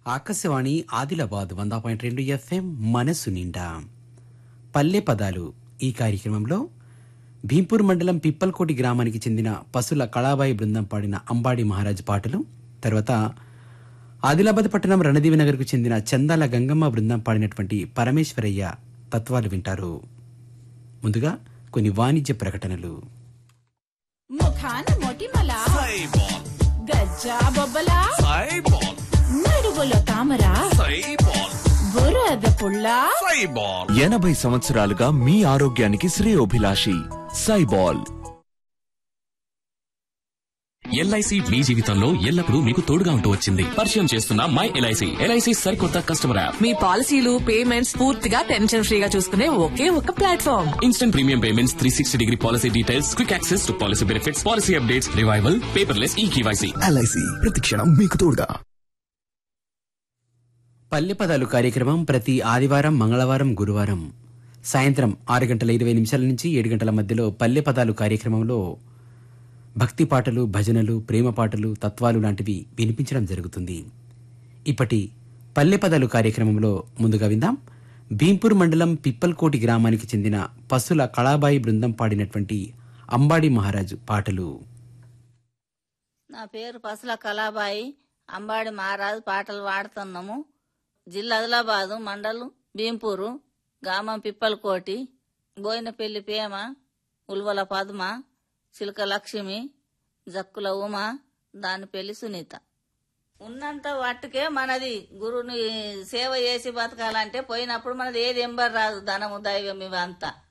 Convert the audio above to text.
ఆకాశవాణి ఆదిలాబాద్ వంద పాయింట్ రెండు ఎఫ్ఎం మనసు నిండా పల్లె పదాలు ఈ కార్యక్రమంలో భీంపూర్ మండలం పిప్పల్కోటి గ్రామానికి చెందిన పశుల కళాబాయి బృందం పాడిన అంబాడి మహారాజ్ పాటలు తర్వాత ఆదిలాబాద్ పట్టణం రణదీవి నగర్కు చెందిన చందాల గంగమ్మ బృందం పాడినటువంటి పరమేశ్వరయ్య తత్వాలు వింటారు ముందుగా కొన్ని వాణిజ్య ప్రకటనలు ముఖాన మొటిమల సైబాల్ గజ్జా బొబ్బల సైబాల్ నడుగులో తామర సైబాల్ బురద పుల్ల సైబాల్ ఎనభై సంవత్సరాలుగా మీ ఆరోగ్యానికి శ్రేయోభిలాషి సైబాల్ ఎల్ఐసి మీ జీవితంలో ఎల్లప్పుడూ మీకు తోడుగా ఉంటూ వచ్చింది పరిచయం చేస్తున్న మై ఎల్ఐసి ఎల్ఐసి సరికొత్త కస్టమర్ యాప్ మీ పాలసీలు పేమెంట్స్ పూర్తిగా టెన్షన్ ఫ్రీగా చూసుకునే ఒకే ఒక platform instant premium payments three sixty degree policy details quick access to policy benefits policy updates revival paperless e KYC LIC ప్రతిక్షణం మీకు తోడుగా పల్లె పదాలు కార్యక్రమం ప్రతి ఆదివారం మంగళవారం గురువారం సాయంత్రం ఆరు గంటల ఇరవై నిమిషాల నుంచి ఏడు గంటల మధ్యలో పల్లె పదాలు కార్యక్రమంలో భక్తి పాటలు భజనలు ప్రేమ పాటలు తత్వాలు లాంటివి వినిపించడం జరుగుతుంది ఇప్పటి పల్లె పదాలు కార్యక్రమంలో ముందుగా విందాం భీంపూర్ మండలం పిప్పల్కోటి గ్రామానికి చెందిన పశుల కళాబాయి బృందం పాడినటువంటి అంబాడి మహారాజు పాటలు నా పేరు పసల కళాబాయి అంబాడి మహారాజు పాటలు పాడుతున్నాము జిల్లా ఆదిలాబాదు మండలం భీంపూరు గ్రామం పిప్పలకోటి బోయినపల్లి పేమ ఉల్వల పద్మ చిలక లక్ష్మి జక్కుల ఉమ దాని పెళ్లి సునీత ఉన్నంత వాటికే మనది గురుని సేవ చేసి బతకాలంటే పోయినప్పుడు మనది ఏది ఎంబర్ రాదు ధనము దైవం ఇవంతా